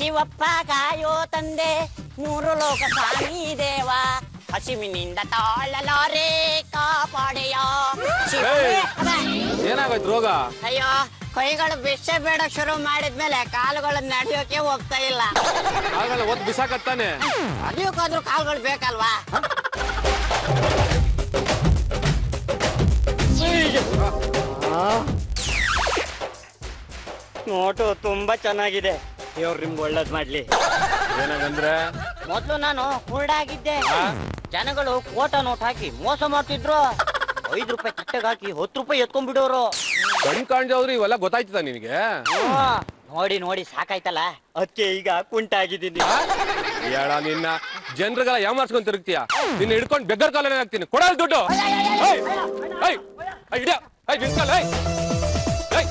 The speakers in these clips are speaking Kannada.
ಶಿವಪ್ಪ ಕಾಯೋ ತಂದೆ ಮೂರು ಲೋಕ ಸ್ವಾಮಿ ದೇವ ಹಸಿವಿನಿಂದ ತಾಳಲಾರೆ ಕಾಪಾಡೆಯ ಶಿವನೇ. ಏಯ್! ಅಬ್ಬಾ. ಏನಾಗೋಯ್ತು ರೋಗ ಅಯ್ಯೋ ಕೈಗಳು ಬಿಚ್ಚ ಬೇಡ ಶುರು ಮಾಡಿದ್ಮೇಲೆ ಕಾಲುಗಳು ನಡೆಯೋಕೆ ಹೋಗ್ತಾ ಇಲ್ಲ ಆಗಲ್ಲ ಒತ್ತು ಬಿಸಾಕತ್ತಾನೆ ಅದಕ್ಕಾದ್ರೂ ಕಾಲುಗಳು ಬೇಕಲ್ವಾ ನೋಟು ತುಂಬಾ ಚೆನ್ನಾಗಿದೆ ದೇವ್ರು ನಿಮ್ಗೆ ಒಳ್ಳೇದ್ ಮಾಡ್ಲಿ ಏನಾಗಂದ್ರೆ ಮೊದ್ಲು ನಾನು ಕುರುಡಾಗಿದ್ದೆ ಜನಗಳು ಕೋಟ ನೋಟ್ ಹಾಕಿ ಮೋಸ ಮಾಡ್ತಿದ್ರು ಐದ್ ರೂಪಾಯಿ ತಟ್ಟೆಗೆ ಹಾಕಿ ಹತ್ತು ರೂಪಾಯಿ ಎತ್ಕೊಂಡ್ಬಿಡೋರು ಕಣ್ ಕಾಣ್ದವ್ರು ಇವೆಲ್ಲ ಗೊತ್ತಾಯ್ತದ ನಿನಗೆ ನೋಡಿ ನೋಡಿ ಸಾಕಾಯ್ತಲ್ಲ ಅದಕ್ಕೆ ಈಗ ಕುಂಟಾಗಿದ್ದೀನಿ ಹೇಳ ನಿನ್ನ ಜನರಿಗೆಲ್ಲ ಯಾಮಾರ್ಸ್ಕೊಂಡ್ ತಿರುಗ್ತೀಯ ನಿನ್ನ ಹಿಡ್ಕೊಂಡು ಬೆಗ್ಗರ್ ಕಾಲನೇ ಹಾಕ್ತೀನಿ ಕೊಡಲ್ ದುಡ್ಡು ಏಯ್! ಏಯ್! ಏಯ್, ಇಡ್ಯಾ. ಏಯ್, ನಿಂತ್ಕೊಳ್, ಏಯ್! ಏಯ್!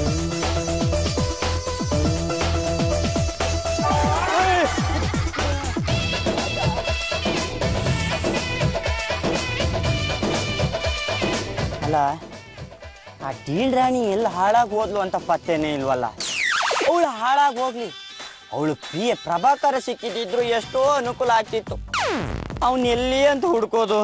ಅಲ್ಲ ಆ ಡೀಲ್ ರಾಣಿ ಎಲ್ಲಿ ಹಾಳಾಗಿ ಹೋದ್ಲು ಅಂತ ಪತ್ತೇನೆ ಇಲ್ವಲ್ಲ ಅವಳು ಹಾಳಾಗಿ ಹೋಗ್ಲಿ ಅವಳು ಪಿ ಎ ಪ್ರಭಾಕರ ಸಿಕ್ಕಿದ್ರು ಎಷ್ಟೋ ಅನುಕೂಲ ಆಗ್ತಿತ್ತು ಅವನ್ ಎಲ್ಲಿ ಅಂತ ಹುಡ್ಕೋದು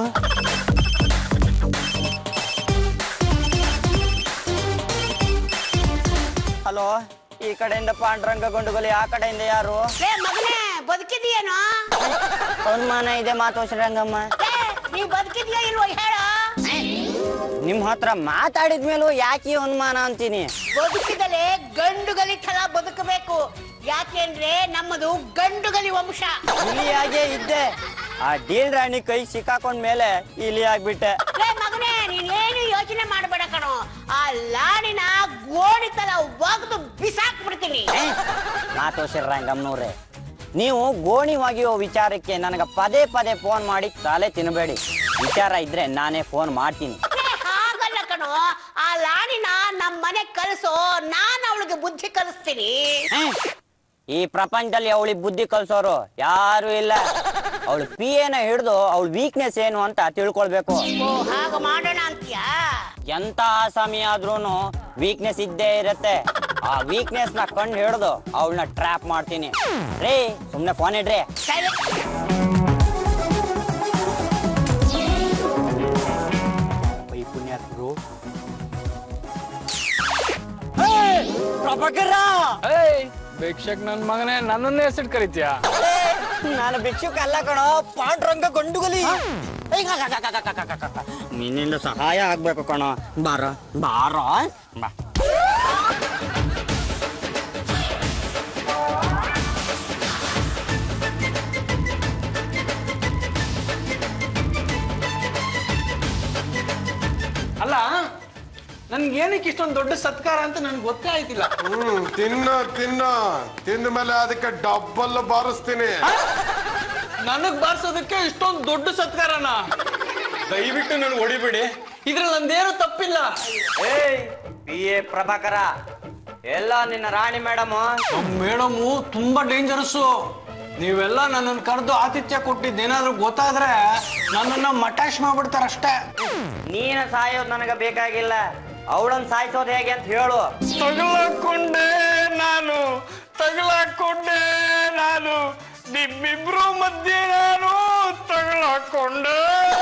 ಹಲೋ ಈ ಕಡೆಯಿಂದ ಪಾಂಡುರಂಗ ಗೊಂಡುಗಲಿ ಆ ಕಡೆಯಿಂದ ಯಾರು ಲೇ ಮಗನೇ ಬದುಕಿದೀಯೇನೋ ಅನುಮಾನ ಇದೆ ಮಾತೋಶ್ರಂಗಮ್ಮ ಲೇ, ನೀ ಬದುಕಿದ್ಯಾ ಇಲ್ವೋ ಹೇಳ ನಿಮ್ ಹತ್ರ ಮಾತಾಡಿದ್ಮೇಲೂ ಯಾಕೆ ಅನುಮಾನ ಅಂತೀನಿ ಬದುಕಿದಲೇ ಗಂಡುಗಲಿ ತರ ಬದುಕಬೇಕು ಯಾಕೆಂದ್ರೆ ನಮ್ಮದು ಗಂಡುಗಲಿ ವಂಶ ಇಲಿಯಾಗೆ ಇದ್ದೆ ಆ ಡೀಲ್ ರಾಣಿ ಕೈ ಸಿಕ್ಕಾಕೊಂಡ್ ಮೇಲೆ ಇಲಿ ಆಗ್ಬಿಟ್ಟೆ ಲೇ ಮಗನೇ ನೀನೇನು ಯೋಚನೆ ಮಾಡಬೇಡ ಕಣೋ ಆ ಲಾಡಿನ ಗೋಣಿ ತರ ಒಗ್ದು ಬಿಸಾಕ್ ಬಿಡ್ತೀನಿ ಮಾತೋಶ್ರಂಗಮ್ನವ್ರೆ ನೀವು ಗೋಣಿ ಒಗೆಯೋ ವಿಚಾರಕ್ಕೆ ನನಗೆ ಪದೇ ಪದೇ ಫೋನ್ ಮಾಡಿ ತಲೆ ತಿನ್ನಬೇಡಿ ವಿಚಾರ ಇದ್ರೆ ನಾನೇ ಫೋನ್ ಮಾಡ್ತೀನಿ ಲೇ, ಹಾಗಲ್ಲ ಕಣೋ ಆ ಲಾಡಿನ ನಮ್ ಮನೆ ಕಲಿಸೋ ನಾನು ಅವಳಿಗೆ ಬುದ್ಧಿ ಕಲಿಸ್ತೀನಿ ಹ್ಮ್. ಈ ಪ್ರಪಂಚದಲ್ಲಿ ಅವಳಿಗೆ ಬುದ್ಧಿ ಕಲ್ಸೋರು ಯಾರು ಇಲ್ಲ ಅವಳು ಪಿ ಎನ ಹಿಡಿದು ಅವಳ ವೀಕ್ನೆಸ್ ಏನು ಅಂತ ತಿಳ್ಕೊಳ್ಬೇಕು ಓ ಹಾಗ ಮಾಡೋಣ ಅಂತೀಯಾ ಎಂತ ಆಸಾಮಿ ಆದ್ರೂನು ವೀಕ್ನೆಸ್ ಇದ್ದೇ ಇರತ್ತೆ ಆ ವೀಕ್ನೆಸ್ ನ ಕಂಡು ಹಿಡಿದು ಅವಳನ್ನ ಟ್ರ್ಯಾಪ್ ಮಾಡ್ತೀನಿ ರೇ ಸುಮ್ನೆ ಫೋನ್ ಇಡ್ರಿ ಸರಿ ಬೈ ಪುಣ್ಯಾತ್ಮರು ಪ್ರಭಾಕರ ಏಯ್ ಭಿಕ್ಷಕ್ ನನ್ ಮಗನೇ ನನ್ನನ್ನೇ ಹೆಸರು ಕರಿತೀಯ ನಾನು ಭಿಕ್ಷುಕ ಅಲ್ಲ ಕಣೋ ಪಾಂಡುರಂಗ ಗಂಡುಗಲಿ ನಿನ್ನಿಂದ ಸಹಾಯ ಆಗ್ಬೇಕು ಕಣೋ ಬಾರ ಬಾರ ಬಾ ಅಲ್ಲ ನನ್ಗೆ ಏನಕ್ಕೆ ಇಷ್ಟೊಂದು ದೊಡ್ಡ ಸತ್ಕಾರ ಅಂತ ನನ್ಗೆ ಗೊತ್ತೇ ಆಯ್ತಿಲ್ಲ ಹ್ಮ್ ತಿನ್ನು ತಿನ್ನು ತಿಂದ ಮೇಲೆ ಅದಕ್ಕೆ ಡಬ್ಬಲ್ ಬಾರಿಸ್ತೀನಿ ನನಗ್ ಬಾರ್ಸೋದಕ್ಕೆ ಇಷ್ಟೊಂದು ದೊಡ್ಡ ಸತ್ಕಾರನ ದಯವಿಟ್ಟು ನನ್ಗೆ ಹೊಡಿಬೇಡಿ ಇದ್ರಲ್ಲಿ ನಂದೇನು ತಪ್ಪಿಲ್ಲ ಏಯ್ ಪಿ ಎ ಪ್ರಭಾಕರ ಎಲ್ಲ ನಿನ್ನ ರಾಣಿ ಮೇಡಮ್ ಮೇಡಮು ತುಂಬಾ ಡೇಂಜರಸ್ಸು ನೀವೆಲ್ಲ ನನ್ನನ್ನು ಕರೆದು ಆತಿಥ್ಯ ಕೊಟ್ಟಿದ್ದೇನಾದ್ರೂ ಗೊತ್ತಾದ್ರೆ ನನ್ನನ್ನ ಮಟಾಶ್ ಮಾಡ್ಬಿಡ್ತಾರ ಅಷ್ಟೇ ನೀನು ಸಾಯೋದು ನನಗೆ ಬೇಕಾಗಿಲ್ಲ ಅವಳನ್ನ ಸಾಯಿಸೋದು ಹೇಗೆ ಅಂತ ಹೇಳು ತಗಲಾಕೊಂಡೆ ನಾನು ತಗಲಾಕೊಂಡೆ ನಾನು ನಿಮ್ಮಿಬ್ರು ಮಧ್ಯೆ ನಾನು ತಗಲಾಕೊಂಡೆ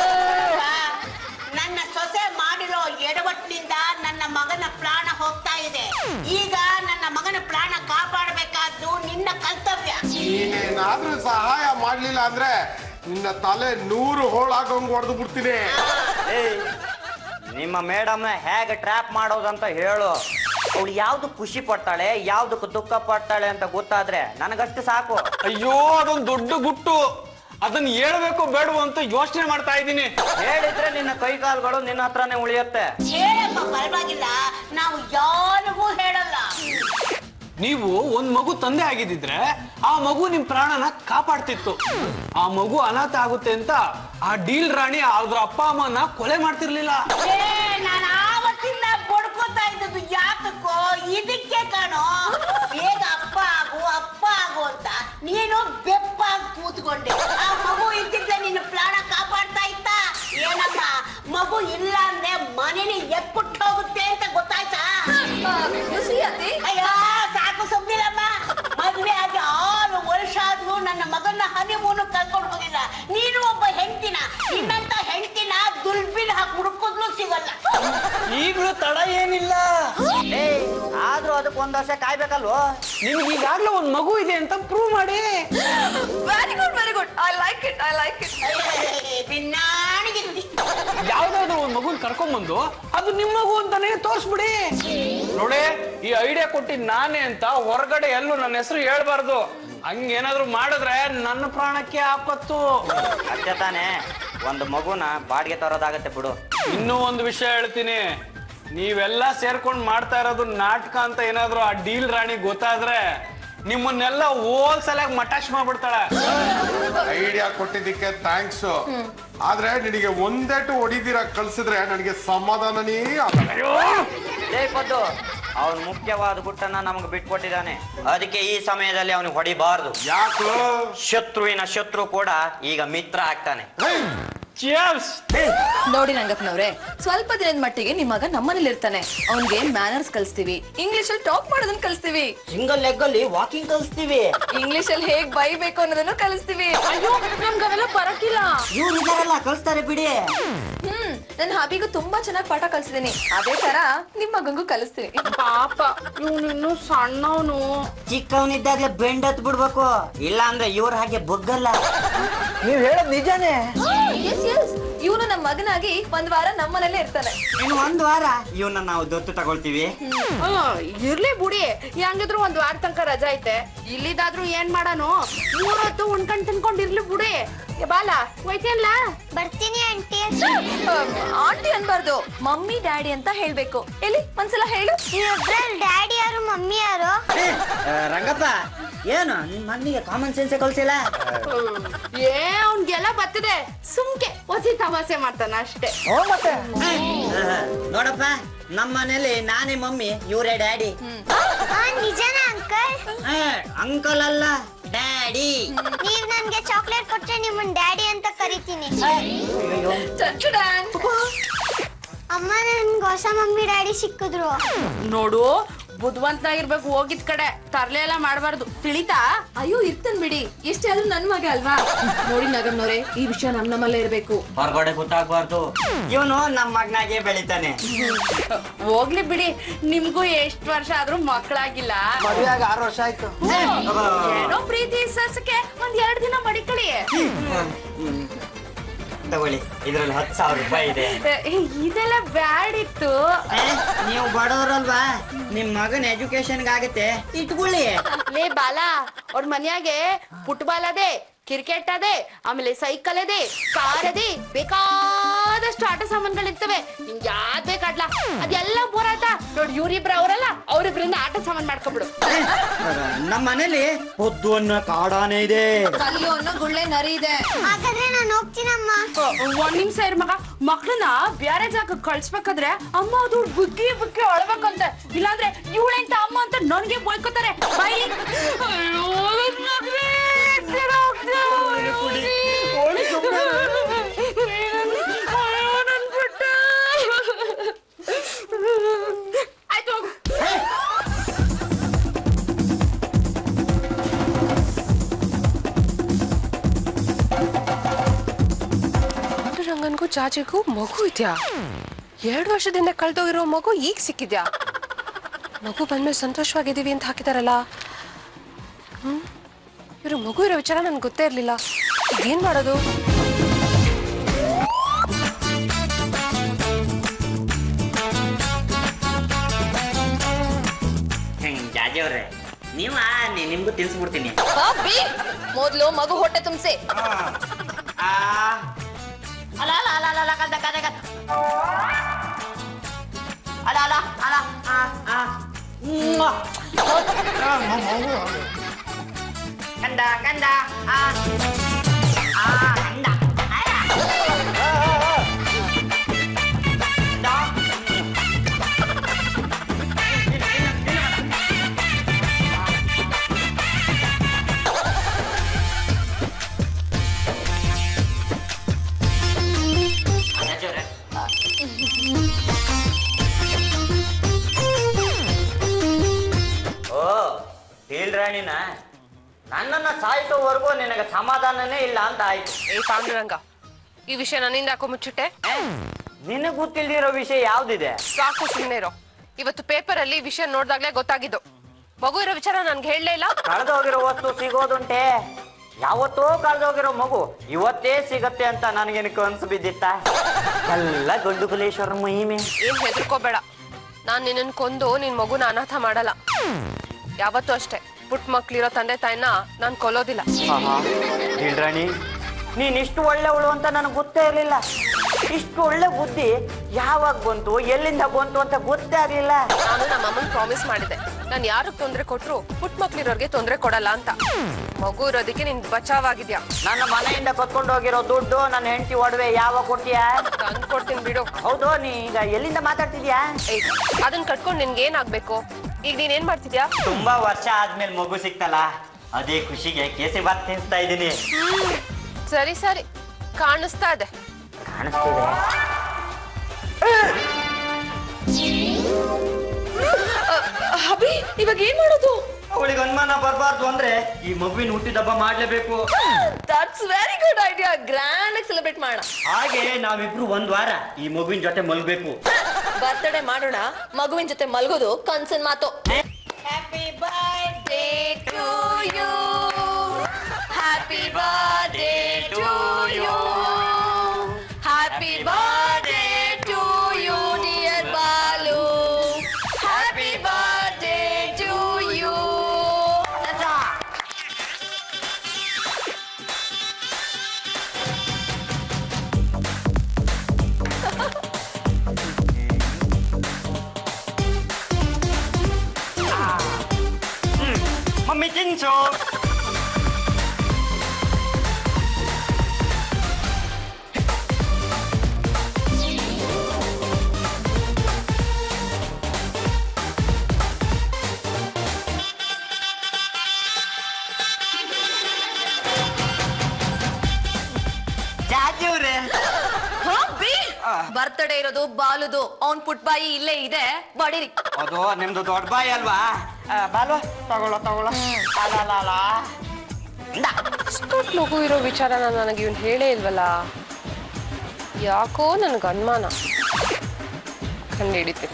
ನನ್ನ ಸೊಸೆ ಮಾಡಿರೋ ಎಡವಟ್ಟಿನಿಂದ ನನ್ನ ಮಗನ ಪ್ರಾಣ ಹೋಗ್ತಾ ಇದೆ ಈಗ ನನ್ನ ಮಗನ ಪ್ರಾಣ ಕಾಪಾಡಬೇಕಾದ್ದು ನಿನ್ನ ಕರ್ತವ್ಯ ನೀನೇನಾದ್ರೂ ಸಹಾಯ ಮಾಡ್ಲಿಲ್ಲ ಅಂದ್ರೆ ನಿನ್ನ ತಲೆ ನೂರು ಹೋಳಾಗಂಗ್ ಹೊಡೆದು ಬಿಡ್ತೀನಿ ಏಯ್ ನಿಮ್ಮ ಮೇಡಮ್ನ ಹೇಗೆ ಟ್ರ್ಯಾಪ್ ಮಾಡೋದಂತ ಹೇಳು ಅವಳು ಯಾವ್ದು ಖುಷಿ ಪಡ್ತಾಳೆ ಯಾವ್ದಕ್ಕೆ ದುಃಖ ಪಡ್ತಾಳೆ ಅಂತ ಗೊತ್ತಾದ್ರೆ ನನಗಷ್ಟು ಸಾಕು ಅಯ್ಯೋ ಅದೊಂದು ದೊಡ್ಡ ಗುಟ್ಟು ಅದನ್ನ ಹೇಳ್ಬೇಕು ಬೇಡವೋ ಅಂತ ಯೋಚನೆ ಮಾಡ್ತಾ ಇದ್ದೀನಿ ಹೇಳಿದ್ರೆ ನಿನ್ನ ಕೈ ಕಾಲುಗಳು ನಿನ್ನ ಹತ್ರನೇ ಉಳಿಯುತ್ತೆ ಹೇಳಪ್ಪ ಪರವಾಗಿಲ್ಲ ನಾವು ಯಾರಿಗೂ ಹೇಳಲ್ಲ ನೀವು ಒಂದ್ ಮಗು ತಂದೆ ಆಗಿದ್ದಿದ್ರೆ ಆ ಮಗು ನಿಮ್ ಪ್ರಾಣನ ಕಾಪಾಡ್ತಿತ್ತು ಆ ಮಗು ಅನಾಥ ಆಗುತ್ತೆ ಅಂತ ಆ ಡೀಲ್ ರಾಣಿ ಅದ್ರ ಅಪ್ಪ ಅಮ್ಮನ ಕೊಲೆ ಮಾಡ್ತಿರ್ಲಿಲ್ಲ ಏ ನಾನು ಆವತ್ತಿಂದ ಬಡ್ಕೋತಾ ಇದ್ದದ್ದು ಯಾಕಕ್ಕೋ ಇದಕ್ಕೆ ಕಣೋ ಬೇಗ ಅಪ್ಪ ಆಗು ಅಪ್ಪ ಆಗು ಅಂತ ನೀನು ಬೆಪ್ಪಾಗಿ ಕೂತ್ಕೊಂಡೆ ಆ ಮಗು ಇದ್ದಿದ್ರೆ ನಿನ್ನ ಪ್ರಾಣ ಕಾಪಾಡ್ತಾ ಇತ್ತ ಏನಮ್ಮ ಮಗು ಇಲ್ಲ ಅಂದ್ರೆ ಮನೇಲಿ ಎಪ್ಪುಟ್ಟು ಹೋಗುತ್ತೆ ಅಂತ ಗೊತ್ತಾಯ್ತಾ ಅಯ್ಯೋ ಸಾಕು ಸುಮ್ನಿರಮ್ಮ ಮದ್ವೆ ಆಗಿ ಆರು ಕರ್ಕೊಂಡು ಹೋಗಿಲ್ಲ ನೀನು ಒಬ್ಬ ಹೆಂಡ್ತಿನ ನಿನ್ನಂತ ಹೆಂಡ್ತಿನ ದುಲ್ಬಿಲ್ ಹಾಕಿ ಹುಡುಕಿದ್ಲು ಸಿಗಲ್ಲ ಈಗಲೂ ತಡ ಏನಿಲ್ಲ ಏ ಆದ್ರೂ ಅದಕ್ಕೆ ಒಂದ್ ವರ್ಷ ಕಾಯ್ಬೇಕಲ್ವೋ ನಿಮ್ಗೆ ಈಗಾಗ್ಲೇ ಒಂದ್ ಮಗು ಇದೆ ಅಂತ ಪ್ರೂವ್ ಮಾಡಿ very good very good I like it I like it ಬಿನ್ನಾಣಿಗಿದ್ದಿ ಯಾವ್ದಾದ್ರು ಒಂದ್ ಮಗುನ್ ಕರ್ಕೊಂಬಂದು ಅದು ನಿಮ್ಮ ಮಗು ಅಂತಾನೆ ತೋರ್ಸ್ಬಿಡಿ ನೋಡಿ ಈ ಐಡಿಯಾ ಕೊಟ್ಟಿದ್ ನಾನೇ ಅಂತ ಹೊರಗಡೆ ಎಲ್ಲೂ ನನ್ನ ಹೆಸರು ಹೇಳ್ಬಾರ್ದು ಹಂಗೇನಾದ್ರು ಮಾಡಿದ್ರೆ ನನ್ನ ಪ್ರಾಣಕ್ಕೆ ಆಪತ್ತು ಅಷ್ಟೇ ತಾನೇ ಒಂದು ಮಗುನ ಬಾಡಿಗೆ ತರೋದಾಗತ್ತೆ ಬಿಡು ಇನ್ನೂ ಒಂದು ವಿಷಯ ಹೇಳ್ತೀನಿ ನೀವೆಲ್ಲ ಸೇರ್ಕೊಂಡು ಮಾಡ್ತಾ ಇರೋದು ನಾಟಕ ಅಂತ ಏನಾದ್ರು ಆ ಡೀಲ್ ರಾಣಿ ಗೊತ್ತಾದ್ರೆ ನಿಮ್ಮನ್ನೆಲ್ಲ ಹೋಲ್ಸೆಲ್ ಆಗಿ ಮಟಾಶ್ ಮಾಡ್ಬಿಡ್ತಾಳೆ ಐಡಿಯಾ ಕೊಟ್ಟಿದ್ದಕ್ಕೆ ಥ್ಯಾಂಕ್ಸ್ ಆದ್ರೆ ನಿನಗೆ ಒಂದೇಟು ಹೊಡಿದಿರ ಕಳ್ಸಿದ್ರೆ ನನಗೆ ಸಮಾಧಾನನೇ ಆಗಲ್ಲ ಲೇ ಪದ್ದು ಅವನು ಮುಖ್ಯವಾದ ಗುಟ್ಟನ್ನ ನಮಗೆ ಬಿಟ್ಕೊಟ್ಟಿದ್ದಾನೆ ಅದಕ್ಕೆ ಈ ಸಮಯದಲ್ಲಿ ಅವನಿಗೆ ಹೊಡಿಬಾರ್ದು ಯಾಕೋ ಶತ್ರುವಿನ ಶತ್ರು ಕೂಡ ಈಗ ಮಿತ್ರ ಆಗ್ತಾನೆ Cheers! ನೋಡಿ ರಂಗಪ್ಪನವ್ರೆ ಸ್ವಲ್ಪ ದಿನದ ಮಟ್ಟಿಗೆ ನಿಮ್ ಮಗ ನಮ್ಮನೇಲಿ ಇರ್ತಾನೆ ಅವ್ನ್ಗೆ ಮ್ಯಾನರ್ಸ್ ಕಲಿಸ್ತೀವಿ ಇಂಗ್ಲಿಷ್ ಅಲ್ಲಿ ಟಾಕ್ ಮಾಡೋದನ್ನ ಕಲಿಸ್ತೀವಿ ಸಿಂಗಲ್ ಲೆಗ್ ಅಲ್ಲಿ ವಾಕಿಂಗ್ ಕಲಿಸ್ತೀವಿ ಇಂಗ್ಲಿಷ್ ಅಲ್ಲಿ ಹೇಗ್ ಬೈಬೇಕು ಅನ್ನೋದನ್ನು ಕಲಿಸ್ತೀವಿ ಅಯ್ಯೋ ನಮ್ಗೆ ಅವೆಲ್ಲ ಬರಕಿಲ್ಲ ಇವ್ರು ಇದಾರಲ್ಲ ಕಲಿಸ್ತಾರೆ ಬಿಡಿ ಹ್ಮ್ ನನ್ನ ಹಾಬಿಗೂ ತುಂಬಾ ಚೆನ್ನಾಗಿ ಪಾಠ ಕಲ್ಸಿದೀನಿ ಅದೇ ತರ ನಿಮ್ ಮಗಂಗೂ ಕಲಿಸ್ತೀನಿ ಪಾಪ ಇವನು ಇನ್ನೂ ಸಣ್ಣವನು ಚಿಕ್ಕವನಿದ್ದಾಗಲೇ ಬೆಂಡ್ ಹತ್ ಬಿಡ್ಬೇಕು ಇಲ್ಲ ಅಂದ್ರೆ ಇವ್ರ ಹಾಗೆ ಬೊಗ್ಗಲ್ಲ ನೀವ್ ಹೇಳೋದ್ ನಿಜಾನೇ ಎಸ್ ಎಸ್ ಇವನು ನಮ್ಮ ಮಗನಾಗಿ ಒಂದ್ ವಾರ ನಮ್ಮನೇಲೆ ಇರ್ತಾನೆ ಇನ್ನು ಒಂದ್ ವಾರ ಇವನ್ನ ನಾವು ದತ್ತು ತಗೊಳ್ತೀವಿ ಇರ್ಲಿ ಬುಡಿ ಹೆಂಗಿದ್ರು ಒಂದ್ ವಾರ ತನಕ ರಜಾ ಐತೆ ಇಲ್ಲಿದಾದ್ರೂ ಏನ್ ಮಾಡಾನು ಮೂರೊತ್ತು ಉಣ್ಕೊಂಡ್ ತಿನ್ಕೊಂಡ್ ಇರ್ಲಿ ಬುಡಿ ಏ ಬಾಲ ಹೋಯ್ತಿಯಲ್ಲ ಬರ್ತೀನಿ ಆಂಟಿ ಆಂಟಿ ಅನ್ಬಾರ್ದು ಮಮ್ಮಿ ಡ್ಯಾಡಿ ಅಂತ ಹೇಳ್ಬೇಕು ಎಲ್ಲಿ ಒಂದ್ಸಲ ಹೇಳು ನೀವೊಬ್ರಲ್ಲಿ ಡ್ಯಾಡಿ ಯಾರು ಮಮ್ಮಿ ಯಾರು ರಂಗಪ್ಪ ಏನು ನಿಮ್ ಮಗನಿಗೆ ಕಾಮನ್ ಸೆನ್ಸ್ ಕಲ್ಸಿಲ್ಲ ಏ ಅವ್ನ್ಗೆಲ್ಲ ಬರ್ತದೆ ಸುಮ್ಕೆ ಹೊಸಿ ತಮಾಸೆ ಮಾಡ್ತಾನ ಅಷ್ಟೇ ನೋಡಪ್ಪ ನಮ್ಮ ಮನೇಲಿ ನಾನೇ ಮಮ್ಮಿ ಇವರೇ ಡ್ಯಾಡಿ ಆ, ನಿಜನಾ ಅಂಕಲ್ ಅಂಕಲ್ ಅಲ್ಲ ಡ್ಯಾಡಿ ನೀವ್ ನನ್ಗೆ ಚಾಕ್ಲೇಟ್ ಕೊಟ್ರೆ ನಿಮ್ಮನ್ ಡ್ಯಾಡಿ ಅಂತ ಕರಿತೀನಿ ಚಚ್ಚುಡಾನ್. ಅಮ್ಮ ನನ್ಗೆ ಹೊಸ ಮಮ್ಮಿ ಡ್ಯಾಡಿ ಸಿಕ್ಕಿದ್ರು ನೋಡು ಬುದ್ಧಿವಂತನಾಗಿರ್ಬೇಕು ಹೋಗಿದ್ ಕಡೆ ತರ್ಲೆ ಎಲ್ಲ ಮಾಡ್ಬಾರ್ದು ತಿಳಿತಾ ಅಯ್ಯೋ ಇರ್ತನ್ ಬಿಡಿ ಎಷ್ಟೇ ಆದ್ರೂ ನನ್ ಮಗ ಅಲ್ವಾ ನೋಡಿ ನಗಮ್ನವ್ರೆ ಈ ವಿಷಯ ನಮ್ ನಮ್ಮಲ್ಲೇ ಇರ್ಬೇಕು ಹೊರಗಡೆ ಗೊತ್ತಾಗ್ಬಾರ್ದು ಇವನು ನಮ್ಮ ಮಗನಾಗೆ ಬೆಳಿತಾನೆ ಹೋಗ್ಲಿ ಬಿಡಿ ನಿಮ್ಗೂ ಎಷ್ಟ್ ವರ್ಷ ಆದ್ರೂ ಮಕ್ಕಳಾಗಿಲ್ಲ ಮದುವೆಯಾಗ ಆರು ವರ್ಷ ಆಯ್ತು ಏನೋ ಪ್ರೀತಿ ಸಸ್ಕೆ ಒಂದ್ ಎರಡ್ ದಿನ ಮಡಿಕಳಿ ತಗೊಳ್ಳಿ ಇದ್ರಲ್ಲಿ ಹತ್ತು ಸಾವಿರ ರೂಪಾಯಿ ಇದೆ ಇದೆಲ್ಲ ಬ್ಯಾಡಿತ್ತು ಏ, ನೀವು ಬಡವರಲ್ವಾ ನಿಮ್ ಮಗನ ಎಜುಕೇಶನ್ಗೆ ಆಗತ್ತೆ ಇಟ್ಕೊಳ್ಳಿ ಲೇ ಬಾಲ ಅವ್ರ ಮನ್ಯಾಗೆ ಫುಟ್ಬಾಲ್ ಅದೇ ಕ್ರಿಕೆಟ್ ಅದೇ ಆಮೇಲೆ ಸೈಕಲ್ ಅದೇ ಕಾರ್ ಅದೇ ಬೇಕಾದಷ್ಟು ಆಟ ಸಾಮಾನ್ಗಳಿರ್ತವೆ ನಿಂಗೆ ಯಾವ್ದ್ ಬೇಕಾಡ್ಲ ಅದೆಲ್ಲ ಬೋರಾಟ ನೋಡಿ ಇವ್ರಿಬ್ರ ಅವರಲ್ಲ ಅವ್ರಿಬ್ರಿಂದ ಆಟ ಸಾಮಾನ್ ಮಾಡ್ಕೊಬಿಡು ನಮ್ಮ ಮನೇಲಿ ಹೊದ್ದು ಅನ್ನೋ ಕಾಡಾನೆ ಇದೆ ಕಲ್ಲು ಅನ್ನೋ ಗುಳ್ಳೆ ನರಿ ಇದೆ ಹಾಗಾದ್ರೆ ನಾನು ಹೋಗ್ತೀನಮ್ಮ ಒಂದ್ ನಿಮಿಷ ಇರ್ ಮಗ ಮಕ್ಳನ್ನ ಬೇರೆ ಜಾಗಕ್ಕೆ ಕಳ್ಸ್ಬೇಕಾದ್ರೆ ಅಮ್ಮ ಅದು ಬುಗ್ಗಿ ಬುಗ್ಗಿ ಅಳ್ಬೇಕಂತೆ ಇಲ್ಲಾಂದ್ರೆ ಇವಳೆಂತ ಅಮ್ಮ ಅಂತ ನನ್ಗೆ ಬೈಕೋತಾರೆ ಬೈ ಅಯ್ಯೋ, ನನ್ ಮಗ್ನೇ, ಎಷ್ಟ್ ಹೋಗ್ದೆ, ಅಯ್ಯೋ, ಅಯ್ಯೋ, ನನ್ ಬಿಟ್ಟ. ಆಯ್ತು ಹೋಗು ರಂಗನ್ಗೂ ಚಾಚಿಗೂ ಮಗು ಇದೆಯಾ ಎರಡು ವರ್ಷದಿಂದ ಕಳ್ದೋಗಿರೋ ಮಗು ಈಗ ಸಿಕ್ಕಿದ್ಯಾ ಮಗು ಬಂದ್ಮೇಲೆ ಸಂತೋಷವಾಗಿದ್ದೀವಿ ಅಂತ ಹಾಕಿದಾರಲ್ಲ ಹ್ಮ್ ಇವ್ರು ಮಗು ಇರೋ ವಿಚಾರ ನನ್ಗೆ ಗೊತ್ತೇ ಇರಲಿಲ್ಲ ಏನ್ ಮಾಡೋದು ಜಾಜಿ ಅವ್ರೆ ನೀವ ನಿಮ್ಗೂ ತಿನ್ಸ್ಬಿಡ್ತೀನಿ ಬಾಬಿ ಮೊದ್ಲು ಮಗು ಹೊಟ್ಟೆ ತುಂಬಿಸಿ ಆ ಅಲ್ಲ ಅಲ್ಲ ಅಲ್ಲ ಅಲ್ಲ ಅಲ್ಲ ಕದ್ದ ಕದ್ದ ಕದ್ದ ಅಲ್ಲ ಅಲ್ಲ ಅಲ್ಲ ಆ, ಆ. ಮ್ವಾ. ಕಂದ ಕಂದ ಆ ಆ ಕಂದ ಅಲ್ಲ. ಜಾಜಿ ಅವ್ರೆ. ಓ ಟೀಲ್ ರಾಣಿನ ನನ್ನನ್ನ ಸಾಯಿಸೋವರೆಗೂ ನಿನಗೆ ಸಮಾಧಾನನೇ ಇಲ್ಲ ಅಂತ ಆಯ್ತು ಏ ಪಾಂಡುರಂಗ ಈ ವಿಷಯ ನನ್ನಿಂದ ಯಾಕೋ ಮುಚ್ಚಿಟ್ಟೆ ನಿನಗ್ ಗೊತ್ತಿಲ್ದಿರೋ ವಿಷಯ ಯಾವ್ದಿದೆ ಸಾಕು ಸುಮ್ಮನೆ ಇರೋ ಇವತ್ತು ಪೇಪರ್ ಅಲ್ಲಿ ವಿಷಯ ನೋಡ್ದಾಗ್ಲೇ ಗೊತ್ತಾಗಿದ್ದು ಮಗು ಇರೋ ವಿಚಾರ ನನ್ಗೆ ಹೇಳಲೇ ಇಲ್ಲ ಕಳೆದೋಗಿರೋ ವಸ್ತು ಸಿಗೋದುಂಟೆ ಯಾವತ್ತೋ ಕಳೆದೋಗಿರೋ ಮಗು ಇವತ್ತೇ ಸಿಗತ್ತೆ ಅಂತ ನನಗೇನು ಕನ್ಸು ಬಿದ್ದಿತ್ತ ಎಲ್ಲ ಗಂಡು ಕುಲೇಶ್ವರ ಮಹಿಮೆ ಏನ್ ಹೆದರ್ಕೋಬೇಡ ನಾನ್ ನಿನ್ನನ್ ಕೊಂದು ನಿನ್ ಮಗುನ ಅನಾಥ ಮಾಡಲ್ಲ ಯಾವತ್ತೂ ಅಷ್ಟೇ ಪುಟ್ ಮಕ್ಳಿರೋ ತಂದೆ ತಾಯಿನ ನಾನ್ ಕೊಲ್ಲೋದಿಲ್ಲ ರಾಣಿ ನೀನ್ ಇಷ್ಟು ಒಳ್ಳೆವಳು ಅಂತ ನನಗೆ ಗೊತ್ತೇ ಇರಲಿಲ್ಲ ಇಷ್ಟು ಒಳ್ಳೆ ಬುದ್ಧಿ ಯಾವಾಗ ಬಂತು ಎಲ್ಲಿಂದ ಬಂತು ಅಂತ ಗೊತ್ತೇ ಆಗ್ಲಿಲ್ಲ ನಾನು ನಮ್ಮ ಅಮ್ಮನ್ ಪ್ರಾಮಿಸ್ ಮಾಡಿದೆ ನಾನು ಯಾರಿಗ್ ತೊಂದ್ರೆ ಕೊಟ್ರು ಪುಟ್ ಮಕ್ಳಿರೋರ್ಗೆ ತೊಂದ್ರೆ ಕೊಡಲ್ಲ ಅಂತ ಮಗು ಇರೋದಕ್ಕೆ ನಿನ್ ಬಚಾವಾಗಿದ್ಯಾ ನನ್ನ ಮನೆಯಿಂದ ಕತ್ಕೊಂಡು ಹೋಗಿರೋ ದುಡ್ಡು ನನ್ನ ಹೆಂಡತಿ ಒಡವೆ ಯಾವಾಗ ಕೊಡ್ತೀಯಾ ತಂದ್ ಕೊಡ್ತೀನಿ ಬಿಡು ಹೌದು ನೀ ಈಗ ಎಲ್ಲಿಂದ ಮಾತಾಡ್ತಿದ್ಯಾ ಏಯ್ ಅದನ್ನ ಕಟ್ಕೊಂಡ್ ನಿನ್ಗೆ ಏನಾಗ್ಬೇಕು ಈಗ ನೀನ್ ಏನ್ ಮಾಡ್ತಿದ್ಯಾ ತುಂಬಾ ವರ್ಷ ಆದ್ಮೇಲೆ ಮಗು ಸಿಕ್ತಲ್ಲ ಅದೇ ಖುಷಿಗೆ ಕೇಸರಿ ಬಾತ್ ತಿನ್ಸ್ತಾ ಇದ್ದೀನಿ ಹ್ಮ್ ಸರಿ ಸರಿ ಕಾಣಿಸ್ತಾ ಇದೆ ಕಾಣಿಸ್ತಿದೆ ಅಭಿ ಇವಾಗ ಏನ್ ಮಾಡೋದು ಅವಳಿಗೆ ಅನುಮಾನ ಬರಬಾರ್ದು ಅಂದ್ರೆ ಈ ಮಗುವಿನ ಹುಟ್ಟಿದಬ್ಬ ಮಾಡ್ಲೇಬೇಕು that's very good idea grand ಆಗಿ ಸೆಲೆಬ್ರೇಟ್ ಮಾಡೋಣ ಹಾಗೆ ನಾವಿಬ್ರು ಒಂದ್ ವಾರ ಈ ಮಗುವಿನ ಜೊತೆ ಮಲ್ಬೇಕು ಬರ್ತ್ಡೇ ಮಾಡೋಣ ಮಗುವಿನ ಜೊತೆ ಮಲ್ಗೋದು ಕನ್ಸನ್ ಮಾತು happy birthday to you. Happy birthday to you. Happy birthday to you, dear Balu. Happy birthday to you. ಮಮ್ಮಿ ತಿನ್ಸು ಜಾಜಿವ್ರೆ ಬರ್ತಡೇ ಇರೋದು ಬಾಲುದು ಅವ್ನ್ ಪುಟ್ಬಾಯಿ ಇಲ್ಲೇ ಇದೆ ಬಡೀರಿ ಅದು ನಿಮ್ದು ದೊಡ್ಡ ಬಾಯಿ ಅಲ್ವಾ ಆ, ಬಾಲು ತಗೊಳ್ಳೋ ತಗೊಳ್ಳೋ ಅಲಲಲ. ಇಂದ. ಇಷ್ಟೊತ್ತು ಮಗು ಇರೋ ವಿಚಾರನ ನನಗೆ ಇವ್ನು ಹೇಳೇ ಇಲ್ವಲ್ಲ ಯಾಕೋ ನನಗೆ ಅನುಮಾನ ಕಂಡು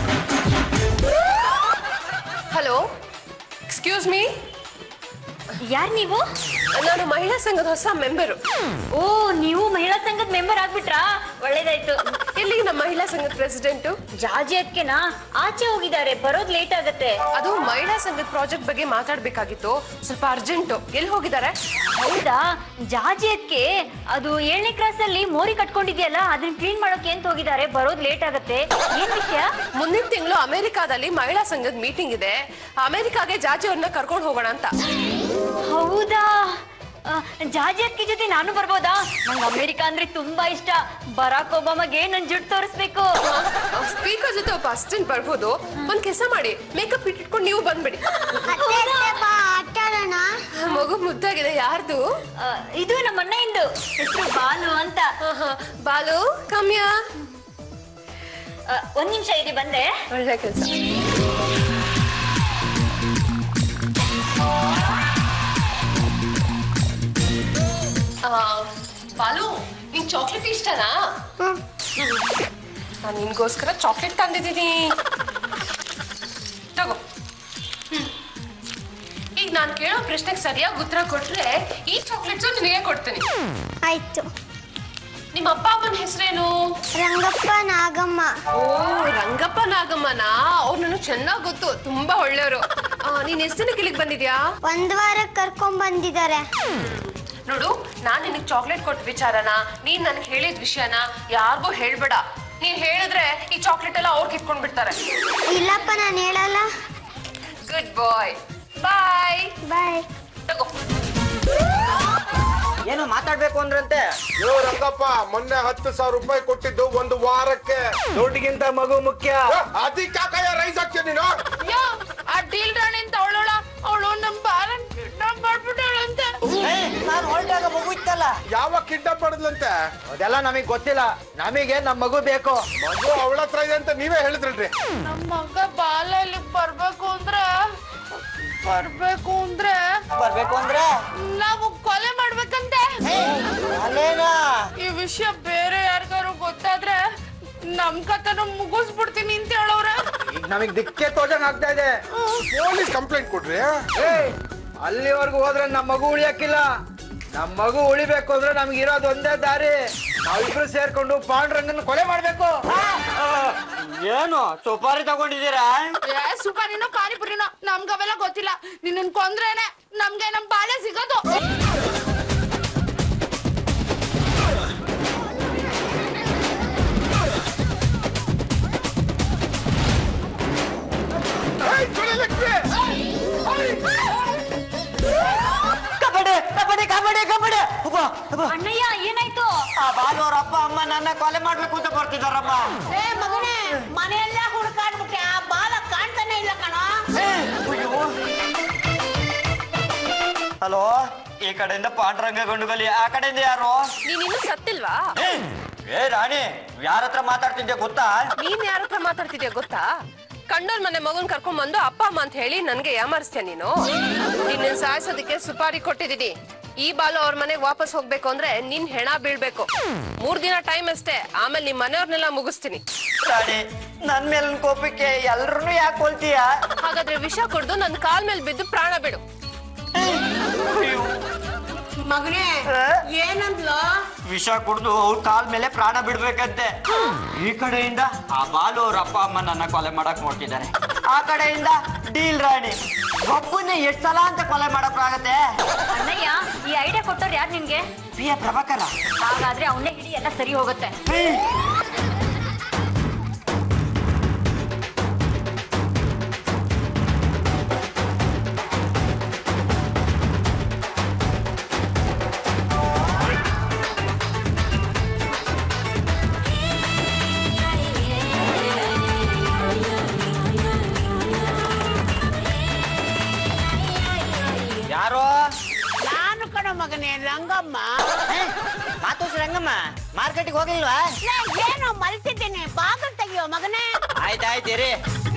ಹಲೋ ಎಕ್ಸ್ಕ್ಯೂಸ್ ಮೀ ಯಾರ್ ನೀವು ನಾನು ಮಹಿಳಾ ಸಂಘದ ಹೊಸ ಮೆಂಬರು ಓ ನೀವು ಮಹಿಳಾ ಸಂಘದ ಮೆಂಬರ್ ಆಗ್ಬಿಟ್ರಾ ಒಳ್ಳೇದಾಯ್ತು ಎಲ್ಲಿಗೆ ನಮ್ಮ ಮಹಿಳಾ ಸಂಘದ ಪ್ರೆಸಿಡೆಂಟು ಜಾಜಿ ಅದ್ಕೆನಾ ಆಚೆ ಹೋಗಿದ್ದಾರೆ ಬರೋದ್ ಲೇಟ್ ಆಗತ್ತೆ ಅದು ಮಹಿಳಾ ಸಂಘದ ಪ್ರಾಜೆಕ್ಟ್ ಬಗ್ಗೆ ಮಾತಾಡ್ಬೇಕಾಗಿತ್ತು ಸ್ವಲ್ಪ ಅರ್ಜೆಂಟು ಎಲ್ಲಿ ಹೋಗಿದ್ದಾರೆ ಹೌದಾ ಜಾಜಿ ಅದ್ಕೆ ಅದು ಏಳನೇ ಕ್ರಾಸ್ ಅಲ್ಲಿ ಮೋರಿ ಕಟ್ಕೊಂಡಿದ್ಯಲ್ಲ ಅದನ್ನ ಕ್ಲೀನ್ ಮಾಡೋಕೆ ಅಂತ ಹೋಗಿದ್ದಾರೆ ಬರೋದ್ ಲೇಟ್ ಆಗತ್ತೆ ಏನ್ ವಿಷಯ ಮುಂದಿನ ತಿಂಗಳು ಅಮೆರಿಕಾದಲ್ಲಿ ಮಹಿಳಾ ಸಂಘದ ಮೀಟಿಂಗ್ ಇದೆ ಅಮೆರಿಕಾಗೆ ಜಾಜಿ ಅವ್ರನ್ನ ಕರ್ಕೊಂಡು ಹೋಗೋಣ ಅಂತ ಹೌದಾ ಆ, ಜಾಜಿ ಅದ್ಕೆ ಜೊತೆ ನಾನು ಬರ್ಬೋದಾ ನಂಗೆ ಅಮೆರಿಕ ಅಂದ್ರೆ ತುಂಬಾ ಇಷ್ಟ ಬರಾಕ್ ಒಬಾಮಗೆ ನನ್ ಜುಟ್ಟು ತೋರಿಸ್ಬೇಕು ಸ್ಪೀಕರ್ ಜೊತೆ ಒಬ್ಬ ಅಸಿಸ್ಟೆಂಟ್ ಬರ್ಬೋದು ಒಂದ್ ಕೆಲಸ ಮಾಡಿ ಮೇಕಪ್ ಇಟ್ಕೊಂಡು ನೀವು ಬಂದ್ಬಿಡಿ ಆಟಾಡೋಣ ಮಗು ಮುದ್ದಾಗಿದೆ ಯಾರ್ದು ಆ, ಇದು ನಮ್ಮ ಅಣ್ಣಂದು ಹೆಸರು ಬಾಲು ಅಂತ ಆಹಾ, ಬಾಲು ಕಮ್ಯ ಆ, ಒಂದ್ ನಿಮಿಷ ಇರಿ ಬಂದೆ ಒಳ್ಳೆ ಕೆಲಸ ಬಾಲು ನಿಂಗ್ ಚಾಕ್ಲೇಟ್ ಇಷ್ಟನಾ ನಾನು ನಿನ್ಗೋಸ್ಕರ ಚಾಕ್ಲೇಟ್ ತಂದಿದ್ದೀನಿ ತಗೋ ಹ್ಮ್. ಈಗ ನಾನು ಕೇಳೋ ಪ್ರಶ್ನೆಗೆ ಸರಿಯಾಗಿ ಉತ್ತರ ಕೊಟ್ರೆ ಈ ಚಾಕ್ಲೇಟ್ಸು ನಿನಗೆ ಕೊಡ್ತೀನಿ ಆಯ್ತು ನಿಮ್ಮ ಅಪ್ಪ ಅಮ್ಮನ ಹೆಸರೇನು ರಂಗಪ್ಪ ನಾಗಮ್ಮ ಓ ರಂಗಪ್ಪ ನಾಗಮ್ಮನ ಅವ್ರು ನನಗೆ ಚೆನ್ನಾಗಿ ಗೊತ್ತು ತುಂಬಾ ಒಳ್ಳೆಯವರು ನೀನ್ ಎಷ್ಟು ದಿನಕ್ಕೆ ಇಲ್ಲಿಗೆ ಬಂದಿದ್ಯಾ ಒಂದ್ ವಾರ ಕರ್ಕೊಂಡ್ ಬಂದಿದ್ದಾರೆ ನೋಡು ನಾನ್ ನಿನಗೆ ಚಾಕ್ಲೇಟ್ ಕೊಟ್ಟ ವಿಚಾರನ ನೀನ್ ನನಗೆ ಹೇಳಿದ ವಿಷಯನ ಯಾರಿಗೂ ಹೇಳ್ಬೇಡ ನೀನ್ ಹೇಳಿದ್ರೆ ಈ ಚಾಕ್ಲೇಟ್ ಎಲ್ಲ ಅವ್ರು ಕಿತ್ಕೊಂಡ್ ಬಿಡ್ತಾರೆ ಇಲ್ಲಪ್ಪ ನಾನು ಹೇಳಲ್ಲ ಗುಡ್ ಬಾಯ್ ಬಾಯ್ ಬಾಯ್ ತಗೋ ಏನೋ ಮಾತಾಡ್ಬೇಕು ಅಂದ್ರಂತೆ ಯೋ ರಂಗಪ್ಪ ಮೊನ್ನೆ ಹತ್ತು ಸಾವಿರ ರೂಪಾಯಿ ಕೊಟ್ಟಿದ್ದು ಒಂದು ವಾರಕ್ಕೆ ದುಡ್ಡಿಗಿಂತ ಮಗು ಮುಖ್ಯ ಅದಕ್ಕೆ ಯಾಕಯ್ಯ ರೈಸ್ ಹಾಕ್ತೀಯ ನೀನು ಆ ಡೀಲ್ ರಾಣಿ ಅಂತ ಅವಳೋಳ ಅವಳು ನಮ್ ಬಾಲ ನಮ್ ಮಾಡ್ಬಿಟ್ಟಾಳಂತೆ ನಾನು ಹೊರಟಾಗ ಮಗು ಇತ್ತಲ್ಲ ಯಾವಾಗ ಕಿಡ್ನಾಪ್ ಮಾಡಿದ್ಲಂತೆ ಅದೆಲ್ಲ ನಮಗ್ ಗೊತ್ತಿಲ್ಲ ನಮಗೆ ನಮ್ಮ ಮಗು ಬೇಕು ಮಗು ಅವಳ ಹತ್ರ ಇದೆ ಅಂತ ನೀವೇ ಹೇಳಿದ್ರಲ್ರಿ ನಮ್ ಮಗ ಬಾಲ ಇಲ್ಲಿಗ್ ಬರ್ಬೇಕು ಅಂದ್ರೆ ಬರ್ಬೇಕು ಅಂದ್ರೆ ಬರ್ಬೇಕು ಅಂದ್ರೆ ನಾವು ಕೊಲೆ ಮಾಡ್ಬೇಕಂತೆ ಅಲ್ಲೇನಾ ಈ ವಿಷಯ ಬೇರೆ ಯಾರಿಗಾರು ಗೊತ್ತಾದ್ರೆ ನಮ್ ಕಥನ ಮುಗಿಸ್ಬಿಡ್ತೀನಿ ಅಂತ ಹೇಳೋರೆ ಈಗ ನಮಗ್ ದಿಕ್ಕೆ ತೋಜಂಗ್ ಆಗ್ತಾ ಇದೆ ಪೊಲೀಸ್ ಕಂಪ್ಲೇಂಟ್ ಕೊಡ್ರಿ ಏಯ್ ಅಲ್ಲಿವರೆಗೂ ಹೋದ್ರೆ ನಮ್ಮ ಮಗು ಉಳಿಯಕ್ಕಿಲ್ಲ ನಮ್ಮ ಮಗು ಉಳಿಬೇಕು ಅಂದ್ರೆ ನಮ್ಗೆ ಇರೋದು ಒಂದೇ ದಾರಿ ನಾವಿಬ್ರು ಸೇರ್ಕೊಂಡು ಪಾಂಡುರಂಗನ ಕೊಲೆ ಮಾಡ್ಬೇಕು ಏನು ಸುಪಾರಿ ತಗೊಂಡಿದ್ದೀರಾ ಏ ಸುಪಾರಿನೋ ಪಾನಿಪುರಿನೋ ನಮ್ಗ ಅವೆಲ್ಲ ಗೊತ್ತಿಲ್ಲ ನಿನ್ನ ಕೊಂದ್ರೇನೆ ನಮ್ಗೆ ನಮ್ ಬಾಳೆ ಸಿಗೋದು ಕಬಡ್ಡಿ ಕಬಡ್ಡಿ ಕಬಡ್ಡಿ ಕಬಡ್ಡಿ ಅಬ್ಬಾ, ಅಬ್ಬಾ. ಅಣ್ಣಯ್ಯ ಏನಾಯ್ತು ಆ ಬಾಲು ಅವ್ರ ಅಪ್ಪ ಅಮ್ಮ ನನ್ನ ಕೊಲೆ ಮಾಡ್ಬೇಕು ಅಂತ ಬರ್ತಿದಾರಮ್ಮ ಏ ಮಗನೇ ಮನೆಯೆಲ್ಲ ಹುಡುಕಾಡ್ಬಿಟ್ಟೆ ಆ ಬಾಲ ಕಾಣ್ತಾನೆ ಇಲ್ಲ ಕಣ ಹಲೋ ಈ ಕಡೆಯಿಂದ ಪಾಂಡುರಂಗ ಗಂಡುಗಲಿ ಆ ಕಡೆಯಿಂದ ಯಾರು ನೀನ್ ಇನ್ನೂ ಸತ್ತಿಲ್ವಾ ಏ, ಏ ರಾಣಿ ಯಾರ ಹತ್ರ ಮಾತಾಡ್ತಿದ್ದೆ ಗೊತ್ತಾ ನೀನ್ ಯಾರ ಹತ್ರ ಮಾತಾಡ್ತಿದ್ಯಾ ಗೊತ್ತಾ ಕಂಡೋರ್ ಮನೆ ಮಗನ್ ಕರ್ಕೊಂಡ್ ಬಂದು ಅಪ್ಪ ಅಮ್ಮ ಅಂತ ಹೇಳಿ ನನ್ಗೆ ಯಾಮಾರಿಸ್ತೀಯ ನೀನು ನಿನ್ನ ಸಾಯಿಸೋದಕ್ಕೆ ಸುಪಾರಿ ಕೊಟ್ಟಿದೀನಿ ಈ ಬಾಲು ಅವ್ರ ಮನೆಗ್ ವಾಪಸ್ ಹೋಗ್ಬೇಕು ಅಂದ್ರೆ ನಿನ್ ಹೆಣ ಬೀಳ್ಬೇಕು ಮೂರ್ ದಿನ ಟೈಮ್ ಅಷ್ಟೇ ಆಮೇಲೆ ನಿಮ್ ಮನೆಯವ್ರನ್ನೆಲ್ಲ ಮುಗಿಸ್ತೀನಿ ರಾಣಿ ನನ್ ಮೇಲಿನ ಕೋಪಕ್ಕೆ ಎಲ್ರು ಯಾಕೆ ಕೊಲ್ತೀಯ ಹಾಗಾದ್ರೆ ವಿಷ ಕುಡ್ದು ನನ್ ಕಾಲ್ ಮೇಲೆ ಬಿದ್ದು ಪ್ರಾಣ ಬಿಡು ಮಗನೇ ಏನಂದ್ಲು ವಿಷ ಕುಡ್ದು ಅವ್ರ ಕಾಲ್ ಮೇಲೆ ಪ್ರಾಣ ಬಿಡ್ಬೇಕಂತೆ ಈ ಕಡೆಯಿಂದ ಆ ಬಾಲು ಅವ್ರ ಅಪ್ಪ ಅಮ್ಮ ನನ್ನ ಕೊಲೆ ಮಾಡಕ್ ನೋಡ್ತಿದ್ದಾರೆ ಆ ಕಡೆಯಿಂದ ಡೀಲ್ ರಾಣಿ ಒಬ್ಬನೇ ಎಷ್ಟ್ ಸಲ ಅಂತ ಕೊಲೆ ಮಾಡಕ್ಕಾಗತ್ತೆ ಅಣ್ಣಯ್ಯ ಈ ಐಡಿಯಾ ಕೊಟ್ಟವ್ರು ಯಾರು ನಿನ್ಗೆ ಪಿ ಎ ಪ್ರಭಾಕರ ಹಾಗಾದ್ರೆ ಅವನ್ನೇ ಹಿಡಿ ಎಲ್ಲ ಸರಿ ಹೋಗುತ್ತೆ ಯಾರೋ ನಾನು ಕಣ ಮಗನೇ ರಂಗಮ್ಮ ಮಾತು ರಂಗಮ್ಮ ಮಾರ್ಕೆಟಿಗೆ ಹೋಗಿಲ್ವಾ ಲೇ, ಏನೋ ಮಲ್ತಿದ್ದೀನಿ ಬಾಗಿಲು ತೆಗಿಯೋ ಮಗನೇ ಆಯ್ತಾಯ್ತೀರಿ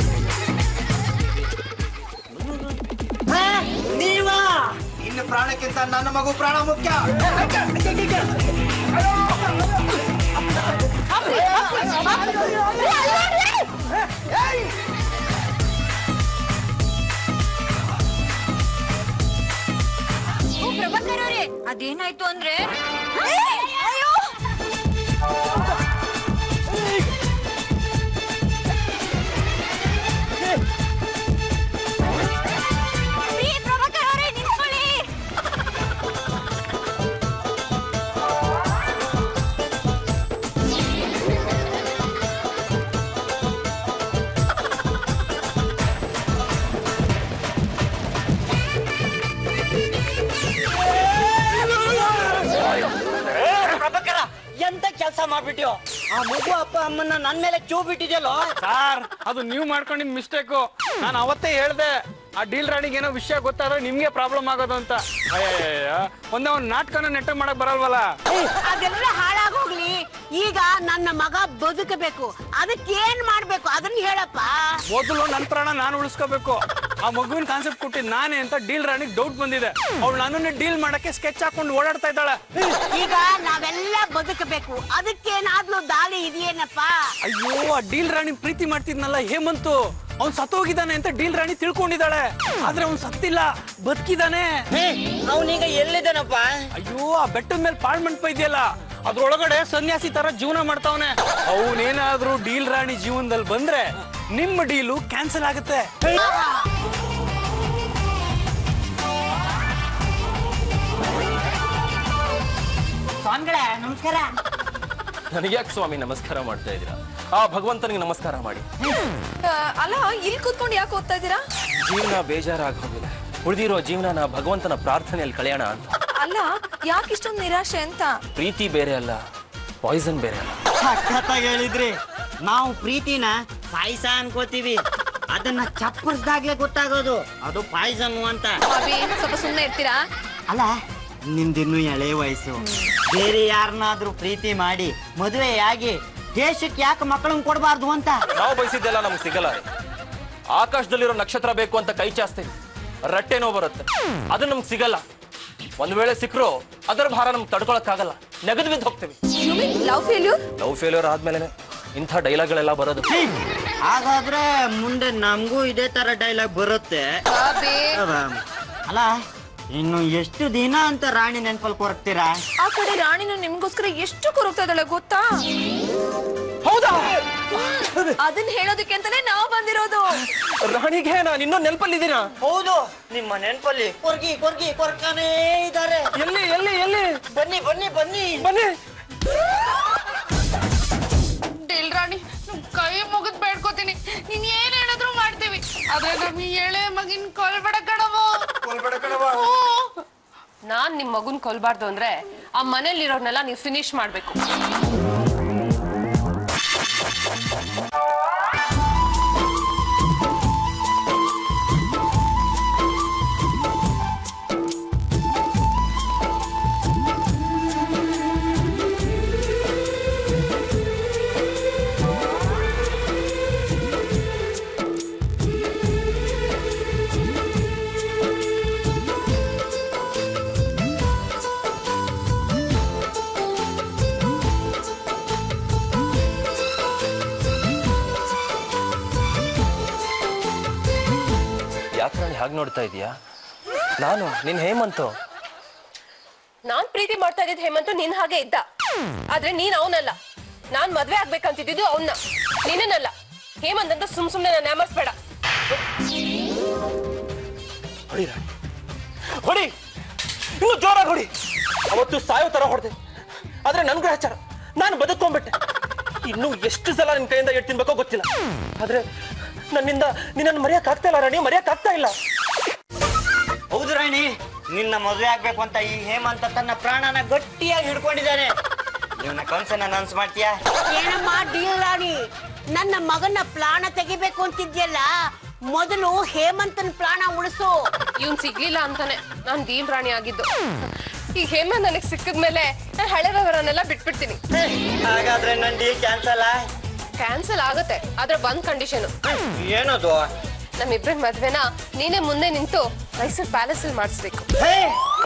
ನೀವಾ ಇನ್ನು ಪ್ರಾಣಕ್ಕಿಂತ ನನ್ನ ಮಗು ಪ್ರಾಣ ಮುಖ್ಯ ಓ ಪ್ರಭಾಕರ್ ಅವ್ರೆ ಅದೇನಾಯ್ತು ಅಂದ್ರೆ ಪ್ರಭಾಕರ್ ಅವರೇ ನಿಂತ್ಕೊಳ್ಳಿ ಪ್ರಭಾಕರ ಎಂತ ಕೆಲಸ ಮಾಡ್ಬಿಟ್ಯೋ ಆ ಮಗು ಅಪ್ಪ ಅಮ್ಮನ್ನ ನನ್ ಮೇಲೆ ಚೂ ಬಿಟ್ಟಿದ್ಯಲ್ಲೋ ಸಾರ್ ಅದು ನೀವು ಮಾಡ್ಕೊಂಡಿದ್ ಮಿಸ್ಟೇಕು ನಾನು ಅವತ್ತೇ ಹೇಳ್ದೆ ಆ ಡೀಲ್ ರಾಣಿಗೆ ಏನೋ ವಿಷಯ ಗೊತ್ತಾದ್ರೆ ನಿಮ್ಗೆ ಪ್ರಾಬ್ಲಮ್ ಆಗೋದು ಅಂತ ಅಯ್ಯಯ್ಯಯ್ಯ. ಒಂದೇ ಒಂದು ನಾಟಕನ ನೆಟ್ಟ ಮಾಡಕ್ ಬರಲ್ವಲ್ಲ ಅದೆಲ್ಲ ಹಾಳಾಗೋಗ್ಲಿ ಈಗ ನನ್ನ ಮಗ ಬದುಕಬೇಕು ಅದಕ್ಕೇನ್ ಮಾಡ್ಬೇಕು ಅದನ್ನ ಹೇಳಪ್ಪ ಮೊದಲು ನನ್ನ ಪ್ರಾಣ ನಾನು ಉಳಿಸ್ಕೋಬೇಕು ಆ ಮಗುವಿನ ಕಾನ್ಸೆಪ್ಟ್ ಕೊಟ್ಟಿದ್ ನಾನೇ ಅಂತ ಡೀಲ್ ರಾಣಿಗೆ ಡೌಟ್ ಬಂದಿದೆ ಅವಳು ನನ್ನನ್ನೇ ಡೀಲ್ ಮಾಡಕ್ಕೆ ಸ್ಕೆಚ್ ಹಾಕೊಂಡು ಓಡಾಡ್ತಾ ಇದ್ದಾಳೆ ಈಗ ನಾವೆಲ್ಲ ಬದುಕಬೇಕು ಅದಕ್ಕೇನಾದ್ರೂ ದಾಳಿ ಇದೆಯೇನಪ್ಪ ಅಯ್ಯೋ ಆ ಡೀಲ್ ರಾಣಿ ಪ್ರೀತಿ ಮಾಡ್ತಿದ್ನಲ್ಲ ಹೇಮಂತು ಅವ್ನ್ ಸತ್ತೋಗಿದ್ದಾನೆ ಅಂತ ಡೀಲ್ ರಾಣಿ ತಿಳ್ಕೊಂಡಿದ್ದಾಳೆ ಆದ್ರೆ ಅವ್ನ್ ಸತ್ತಿಲ್ಲ ಬದುಕಿದಾನೆ ಅವನೀಗ ಎಲ್ಲಿದ್ದಾನಪ್ಪ ಅಯ್ಯೋ ಆ ಬೆಟ್ಟದ ಮೇಲೆ ಪಾಳ್ ಮಂಟಪ ಇದೆಯಲ್ಲ ಅದ್ರೊಳಗಡೆ ಸನ್ಯಾಸಿ ತರ ಜೀವನ ಮಾಡ್ತಾವನೆ ಅವನೇನಾದ್ರೂ ಡೀಲ್ ರಾಣಿ ಜೀವನದಲ್ಲಿ ಬಂದ್ರೆ ನಿಮ್ಮ ಡೀಲು ಕ್ಯಾನ್ಸಲ್ ಆಗುತ್ತೆ ಸ್ವಾಮಿಗಳೇ ನಮಸ್ಕಾರ ನನಗ್ಯಾಕೆ ಸ್ವಾಮಿ ನಮಸ್ಕಾರ ಮಾಡ್ತಾ ಇದ್ದೀರಾ ಆ ಭಗವಂತನಿಗೆ ನಮಸ್ಕಾರ ಮಾಡಿ ಆ, ಅಲ್ಲ ಇಲ್ಲಿ ಕೂತ್ಕೊಂಡು ಯಾಕೆ ಓದ್ತಾ ಇದ್ದೀರಾ ಜೀವನ ಬೇಜಾರಾಗಿ ಹೋಗಿದೆ ಉಳಿದಿರೋ ಜೀವನನ ಭಗವಂತನ ಪ್ರಾರ್ಥನೆಯಲ್ಲಿ ಕಳೆಯೋಣ ಅಂತ ಅಲ್ಲ ಯಾಕೆ ಇಷ್ಟೊಂದು ನಿರಾಶೆ ಅಂತ ಪ್ರೀತಿ ಬೇರೆ ಅಲ್ಲ ಪಾಯ್ಸನ್ ಬೇರೆ ಅಲ್ಲ ಸಖತ್ತಾಗಿ ಹೇಳಿದ್ರಿ ನಾವು ಪ್ರೀತಿನ ಪಾಯಸ ಅನ್ಕೋತೀವಿ ಅದನ್ನ ಚಪ್ಪರ್ಸ್ದಾಗ್ಲೇ ಗೊತ್ತಾಗೋದು ಅದು ಪಾಯ್ಸನ್ ಅಂತ ಅಭಿ ಸ್ವಲ್ಪ ಸುಮ್ಮನೆ ಇರ್ತೀರಾ ಅಲ್ಲ ನಿಮ್ದಿನ್ನೂ ಎಳೆ ವಯಸ್ಸು ಬೇರೆ ಯಾರನ್ನಾದ್ರೂ ಪ್ರೀತಿ ಮಾಡಿ ಮದುವೆಯಾಗಿ ದೇಶಕ್ಕೆ ಯಾಕೆ ಮಕ್ಕಳನ್ನ ಕೊಡಬಾರ್ದು ಅಂತ ನಾವು ಬಯಸಿದ್ದೆಲ್ಲ ನಮ್ಗೆ ಸಿಗಲ್ಲ ರೀ ಆಕಾಶದಲ್ಲಿರೋ ನಕ್ಷತ್ರ ಬೇಕು ಅಂತ ಕೈ ಚಾಸ್ತೀವಿ ರಟ್ಟೆ ನೋವು ಬರುತ್ತೆ ಅದು ನಮ್ಗೆ ಸಿಗಲ್ಲ ಒಂದ್ ವೇಳೆ ಸಿಕ್ಕರು ಅದರ ಭಾರ ನಮ್ಗೆ ತಡ್ಕೊಳಕ್ಕಾಗಲ್ಲ ನೆಗದು ಬಿದ್ದು ಹೋಗ್ತೀವಿ ಲವ್ ಫೇಲ್ಯೂರ್ ಲವ್ ಫೇಲ್ಯೂರ್ ಆದ್ಮೇಲೆ ಇಂಥ ಡೈಲಾಗ್ಗಳೆಲ್ಲ ಬರೋದು ಹಾಗಾದ್ರೆ ಮುಂದೆ ನಮಗೂ ಇದೇ ತರ ಡೈಲಾಗ್ ಬರುತ್ತೆ ಅದ, ಅಲ್ಲ ಇನ್ನು ಎಷ್ಟು ದಿನ ಅಂತ ರಾಣಿ ನೆನ್ಪಲ್ಲಿ ಕೊರಗ್ತೀರಾ ಆ ಕಡೆ ರಾಣಿನ ನಿಮ್ಗೋಸ್ಕರ ಎಷ್ಟು ಕೊರಗ್ತಾ ಇದ್ದಾಳೆ ಗೊತ್ತಾ ಹೌದಾ ಅದನ್ನ ಹೇಳೋದಕ್ಕೆ ಅಂತಾನೆ ನಾವು ಬಂದಿರೋದು ರಾಣಿಗೆ ನಾನು ಇನ್ನೂ ನೆನಪಲ್ಲಿದ್ದೀನಾ ಹೌದು ನಿಮ್ಮ ನೆನ್ಪಲ್ಲಿ ಕೊರ್ಗಿ ಕೊರ್ಗಿ ಕೊರ್ಕಾನೇ ಇದ್ದಾರೆ ಎಲ್ಲಿ ಎಲ್ಲಿ ಎಲ್ಲಿ ಬನ್ನಿ ಬನ್ನಿ ಬನ್ನಿ ಬನ್ನಿ ಡೇಲ್ ರಾಣಿ ನಮ್ ಕೈ ಮುಗಿದ್ ಬೇಡ್ಕೋತೀನಿ ನೀನ್ ಏನ್ ಹೇಳಿದ್ರು ಮಾಡ್ತೀವಿ ಆದ್ರೆ ನಮ್ ಈ ಎಳೆ ಮಗಿನ್ ಕೊಲ್ಬೇಡ ಕಣವು ನಾನ್ ನಿಮ್ ಮಗುನ್ ಕೊಲ್ಬಾರ್ದು ಅಂದ್ರೆ ಆ ಮನೇಲಿರೋರ್ನೆಲ್ಲ ನೀವು ಫಿನಿಶ್ ಮಾಡ್ಬೇಕು ಯಾಕೆ ರಾಣಿ ಹಾಗೆ ನೋಡ್ತಾ ಇದೀಯಾ ನಾನು ನಿನ್ ಹೇಮಂತು ನಾನ್ ಪ್ರೀತಿ ಮಾಡ್ತಾ ಇದ್ದಿದ್ ಹೇಮಂತು ನಿನ್ ಹಾಗೆ ಇದ್ದ ಆದ್ರೆ ನೀನ್ ಅವನಲ್ಲ ನಾನ್ ಮದ್ವೆ ಆಗ್ಬೇಕಂತಿದ್ದು ಅವನ್ನ ನಿನ್ನಲ್ಲ ಹೇಮಂತ್ ಅಂತ ಸುಮ್ ಸುಮ್ನೆ ನಾನು ಯಾಮರ್ಸ್ಬೇಡ ಹೊಡಿ ರಾಣಿ ಹೊಡಿ ಇನ್ನು ಜೋರಾಗಿ ಹೊಡಿ ಅವತ್ತು ಸಾಯೋ ತರ ಹೊಡೆದೆ ಆದ್ರೆ ನನ್ ಗ್ರಹಚಾರ ನಾನು ಬದುಕೊಂಡ್ಬಿಟ್ಟೆ ಇನ್ನು ಎಷ್ಟು ಸಲ ನಿನ್ ಕೈಯಿಂದ ಎಟ್ಟು ತಿನ್ಬೇಕೋ ಗೊತ್ತಿಲ್ಲ ಆದ್ರೆ ನನ್ನಿಂದ ನಿನ್ನನ್ನು ಮರೆಯಕ್ ಆಗ್ತಾ ಇಲ್ಲ ರಾಣಿ ಮರೆಯಕ್ ಆಗ್ತಾ ಇಲ್ಲ ಹೌದು ರಾಣಿ ನಿನ್ನ ಮದುವೆ ಆಗ್ಬೇಕು ಅಂತ ಈ ಹೇಮಂತ ತನ್ನ ಪ್ರಾಣನ ಗಟ್ಟಿಯಾಗಿ ಹಿಡ್ಕೊಂಡಿದ್ದಾನೆ ಇವನ ಕನ್ಸನ್ನ ನನ್ಸ್ ಮಾಡ್ತೀಯಾ ಏನಮ್ಮ ಡೀಲ್ ರಾಣಿ ನನ್ನ ಮಗನ ಪ್ರಾಣ ತೆಗಿಬೇಕು ಅಂತಿದ್ಯಲ್ಲ ಮೊದಲು ಹೇಮಂತನ ಪ್ರಾಣ ಉಳಿಸು ಇವ್ನ್ ಸಿಗ್ಲಿಲ್ಲ ಅಂತಾನೆ ನಾನ್ ಡೀಲ್ ರಾಣಿ ಆಗಿದ್ದು ಈ ಹೇಮಂತ್ ನನಗ್ ಸಿಕ್ಕಿದ್ಮೇಲೆ ನಾನು ಹಳೆದವರನ್ನೆಲ್ಲ ಬಿಟ್ಬಿಡ್ತೀನಿ ಹಾಗಾದ್ರೆ ನನ್ ಡೀಲ್ ಕ್ಯಾನ್ಸಲ್ ಕ್ಯಾನ್ಸಲ್ ಆಗುತ್ತೆ ಆದ್ರೆ ಒಂದ್ ಕಂಡೀಷನ್ ಏನದು ನಮ್ಮಿಬ್ರ ಮದ್ವೆನ ನೀನೇ ಮುಂದೆ ನಿಂತು ಮೈಸೂರು ಪ್ಯಾಲೇಸ್ ಅಲ್ಲಿ ಮಾಡಿಸ್ಬೇಕು ಹೇ